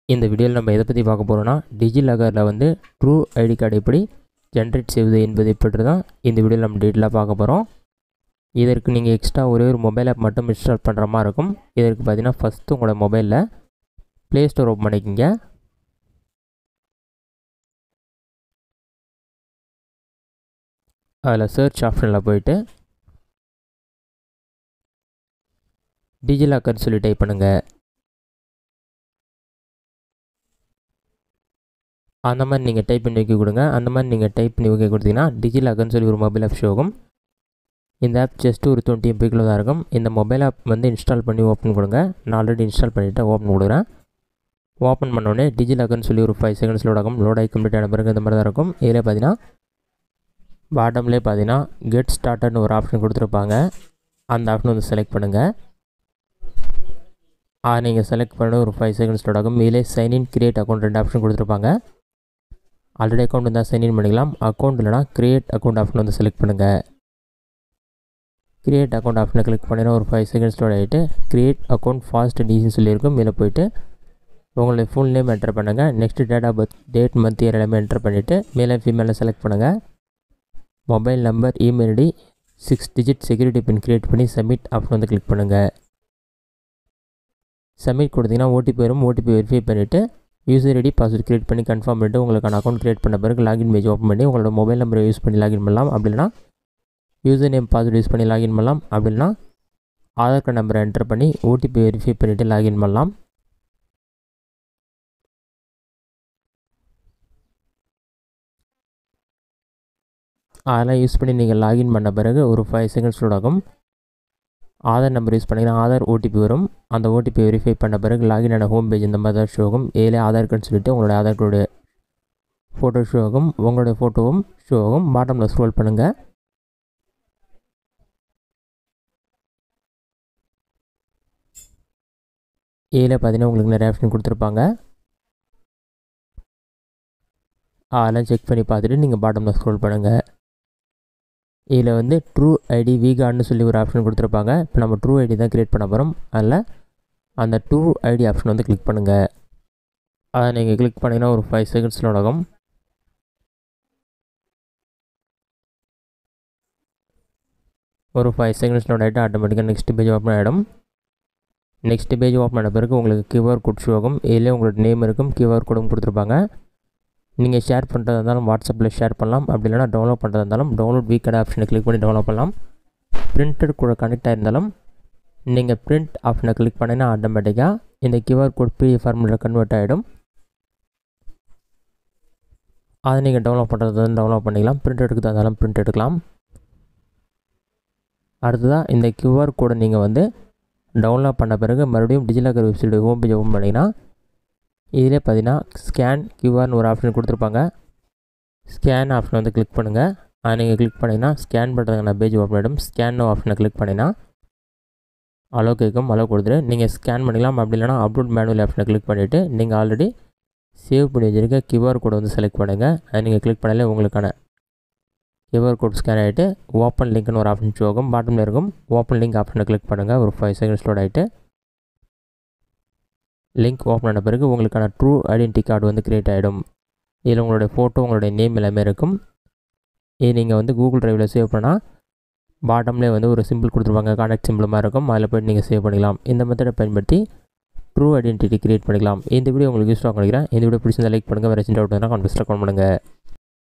இந்த வீடியோவில் நம்ம எதை பற்றி பார்க்க போகிறோம்னா டிஜிலாகரில் வந்து ட்ரூ ஐடி கார்டு எப்படி ஜென்ரேட் செய்வது என்பதை பற்றி தான் இந்த வீடியோவில் நம்ம டீட்டெயிலாக பார்க்க போகிறோம் இதற்கு நீங்கள் எக்ஸ்ட்ரா ஒரே ஒரு மொபைல் ஆப் மட்டும் இன்ஸ்டால் பண்ணுற மாதிரி இருக்கும் இதற்கு பார்த்தீங்கன்னா ஃபஸ்ட்டு உங்களோட மொபைலில் ப்ளே ஸ்டோர் ஓப்பன் பண்ணிக்கிங்க அதில் சர்ச் ஆப்ஷனில் போயிட்டு டிஜிலாக்கர்னு சொல்லி டைப் பண்ணுங்கள் அந்த மாதிரி நீங்கள் டைப் பண்ணி வைக்க கொடுங்க அந்த மாதிரி நீங்கள் டைப் பண்ணி வைக்க கொடுத்தீங்கன்னா டிஜிலாக்கர்னு சொல்லி ஒரு மொபைல் ஆப் ஷோ ஆகும் இந்த ஆப் ஜஸ்ட்டு ஒரு டுவெண்ட்டி எம்பிக்குள்ள தான் இருக்கும் இந்த மொபைல் ஆப் வந்து இன்ஸ்டால் பண்ணி ஓப்பன் கொடுங்க நான் ஆல்ரெடி இன்ஸ்டால் பண்ணிவிட்டு ஓப்பன் கொடுக்குறேன் ஓப்பன் பண்ணோடனே டிஜிலாக்கர்னு சொல்லி ஒரு ஃபைவ் செகண்ட்ஸ் லோட் ஆகும் லோட் ஆகி கம்ப்ளீட் ஆன பிறகு இந்த மாதிரி தான் இருக்கும் இதில் பார்த்தீங்கன்னா பாட்டம்லேயே பார்த்தீங்கன்னா கெட் ஸ்டார்டட்னு ஒரு ஆப்ஷன் கொடுத்துருப்பாங்க அந்த ஆப்ஷன் வந்து செலக்ட் பண்ணுங்கள் நீங்கள் செலக்ட் பண்ண ஒரு ஃபைவ் செகண்ட்ஸ் லோட் ஆகும் இதிலே சைன்இன் கிரியேட் அக்கௌண்ட் ரெண்டு ஆப்ஷன் கொடுத்துருப்பாங்க ஆல்ரெடி அக்கௌண்ட் இருந்தால் சைன்இன் பண்ணிக்கலாம் அக்கௌண்ட் இல்லைனா கிரியேட் அக்கௌண்ட் ஆப்ஷன் வந்து செலக்ட் பண்ணுங்கள் கிரியேட் அக்கௌண்ட் ஆப்ஷனை கிளிக் பண்ணினா ஒரு ஃபைவ் செகண்ட்ஸ் லோட் ஆகிட்டு கிரியேட் அக்கௌண்ட் ஃபாஸ்ட் அண்ட் ஈஸின்னு சொல்லியிருக்கும் இதில் போயிட்டு உங்களுடைய ஃபுல் நேம் என்டர் பண்ணுங்கள் next date of birth date month year எல்லாமே என்டர் பண்ணிவிட்டு மேலே ஃபீமேலில் செலக்ட் பண்ணுங்கள் mobile number email ID six digit security pin create பண்ணி சப்மிட் ஆப்ஷன் வந்து கிளிக் பண்ணுங்கள் சப்மிட் கொடுத்தீங்கன்னா ஓடிபி வரும் ஓடிபி வெரிஃபை பண்ணிவிட்டு யூசர் ஐடி பாஸ்வேர்ட் க்ரியேட் பண்ணி கன்ஃபார்ம் பண்ணிவிட்டு உங்களுக்கான அக்கௌண்ட் க்ரியேட் பண்ண பிறகு லாகின் பேஜ் ஓப்பன் பண்ணி உங்களோட மொபைல் நம்பரை யூஸ் பண்ணி லாகின் பண்ணலாம் அப்படி இல்லைனா யூசர் நேம் பாஸ்வேர்ட் யூஸ் பண்ணி லாகின் பண்ணலாம் அப்படி இல்லைனா ஆதார் கார்டு நம்பரை என்டர் பண்ணி ஓடிபி வெரிஃபை பண்ணிவிட்டு லாகின் பண்ணலாம் அதெல்லாம் யூஸ் பண்ணி நீங்கள் லாகின் பண்ண பிறகு ஒரு ஃபைவ் செகண்ட்ஸ் லோட் ஆகும் ஆதார் நம்பர் யூஸ் பண்ணிங்கன்னா ஆதார் ஓடிபி வரும் அந்த ஓடிபி வெரிஃபை பண்ண பிறகு லாகின் ஆன ஹோம் பேஜ் இந்த மாதிரி தான் ஷோ ஆகும் ஏழே ஆதார் கார்டுன்னு சொல்லிட்டு உங்களோட ஆதார் கார்டு ஃபோட்டோ ஷோ ஆகும் உங்களோட ஃபோட்டோவும் ஷோ ஆகும் பாட்டமில் ஸ்க்ரோல் பண்ணுங்கள் ஏல பார்த்தீங்கன்னா உங்களுக்கு நிறைய ஆப்ஷன் கொடுத்துருப்பாங்க அதெல்லாம் செக் பண்ணி பார்த்துட்டு நீங்கள் பாட்டமில் ஸ்க்ரோல் பண்ணுங்கள் இதில் வந்து ட்ரூ ஐடி வீகார்ட்னு சொல்லி ஒரு ஆப்ஷன் கொடுத்துருப்பாங்க இப்போ நம்ம ட்ரூ ஐடி தான் க்ரியேட் பண்ண போகிறோம் அதில் அந்த ட்ரூ ஐடி ஆப்ஷன் வந்து கிளிக் பண்ணுங்கள் அதை நீங்கள் கிளிக் பண்ணிங்கன்னா ஒரு ஃபைவ் செகண்ட்ஸில் நடக்கும் ஒரு ஃபைவ் செகண்ட்ஸ் நோட் ஆகிட்டு ஆட்டோமேட்டிக்காக நெக்ஸ்ட் பேஜ் ஓப்பன் ஆகிடும் நெக்ஸ்ட் பேஜ் ஓப்பன் ஆன பிறகு உங்களுக்கு கியூஆர் கோட் ஷோ ஆகும் இதிலே உங்களோட நேம் இருக்கும் கியூஆர் கோடும் கொடுத்துருப்பாங்க நீங்கள் ஷேர் பண்ணுறதா இருந்தாலும் வாட்ஸ்அப்பில் ஷேர் பண்ணலாம் அப்படி இல்லைனா டவுன்லோட் பண்ணுறதா இருந்தாலும் டவுன்லோட் வீக்கட் ஆப்ஷனை கிளிக் பண்ணி டவுன்லோட் பண்ணலாம் பிரிண்டட் கூட கனெக்ட் ஆகிருந்தாலும் நீங்கள் பிரிண்ட் ஆப்ஷனை கிளிக் பண்ணினா ஆட்டோமேட்டிக்காக இந்த கியூஆர் கோட் பிடிஎஃப் ஃபார்மில் கன்வெர்ட் ஆகிடும் அதை நீங்கள் டவுன்லோட் பண்ணுறது டவுன்லோட் பண்ணிக்கலாம் பிரிண்ட் எடுக்கிறதா இருந்தாலும் பிரிண்ட் எடுக்கலாம் அடுத்ததாக இந்த கியூஆர் கோடை நீங்கள் வந்து டவுன்லோட் பண்ண பிறகு மறுபடியும் DigiLocker website home page open பண்ணிங்கன்னா இதிலே பார்த்தீங்கன்னா ஸ்கேன் கியூஆர்னு ஒரு ஆப்ஷன் கொடுத்துருப்பாங்க ஸ்கேன் ஆப்ஷன் வந்து கிளிக் பண்ணுங்கள் அதை நீங்கள் கிளிக் பண்ணிங்கன்னா ஸ்கேன் பண்ணுறதுக்கான பேஜ் ஓப்பன் ஆகிடும் ஸ்கேன் ஆப்ஷனை கிளிக் பண்ணிங்கன்னா அலோ கேட்கும் அலோ கொடுத்துட்டு நீங்கள் ஸ்கேன் பண்ணிக்கலாம் அப்படி இல்லைனா அப்லோட் மேனுவல் ஆப்ஷனை கிளிக் பண்ணிவிட்டு நீங்கள் ஆல்ரெடி சேவ் பண்ணி வச்சுருக்க கியூஆர் கோடை வந்து செலக்ட் பண்ணுங்கள் அதை நீங்கள் கிளிக் பண்ணாலே உங்களுக்கான கியூஆர் கோட் ஸ்கேன் ஆகிட்டு ஓப்பன் லிங்க்னு ஒரு ஆப்ஷன் ஷோ ஆகும் பாட்டமில் இருக்கும் ஓப்பன் லிங்க் ஆப்ஷனை கிளிக் பண்ணுங்கள் ஒரு ஃபைவ் செகண்ட்ஸ் லோட் ஆகிட்டு லிங்க் ஓப்பன் ஆன பிறகு உங்களுக்கான ட்ரூ ஐடென்டி கார்டு வந்து க்ரியேட் ஆகிடும் இதில் உங்களுடைய ஃபோட்டோ உங்களுடைய நேம் எல்லாமே இருக்கும் இது நீங்கள் வந்து கூகுள் ட்ரைவில் சேவ் பண்ணால் பாட்டம்லேயே வந்து ஒரு சிம்பிள் கொடுத்துருப்பாங்க கான்டாக்ட் சிம்பிள் மாதிரி இருக்கும் அதில் போய்ட்டு நீங்கள் சேவ் பண்ணிக்கலாம் இந்த மெத்தடை பயன்படுத்தி ட்ரூ ஐடென்டிட்டி க்ரியேட் பண்ணிக்கலாம் இந்த வீடியோ உங்களுக்கு யூஸ்ஃபாக நினைக்கிறேன் இந்த வீடியோ பிடிச்சிருந்தா லைக் பண்ணுங்கள் வேறு சின்ன டவுட் இருந்தால் கான்ஃபர்ஸ்ட்டாக கமெண்ட் பண்ணுங்கள்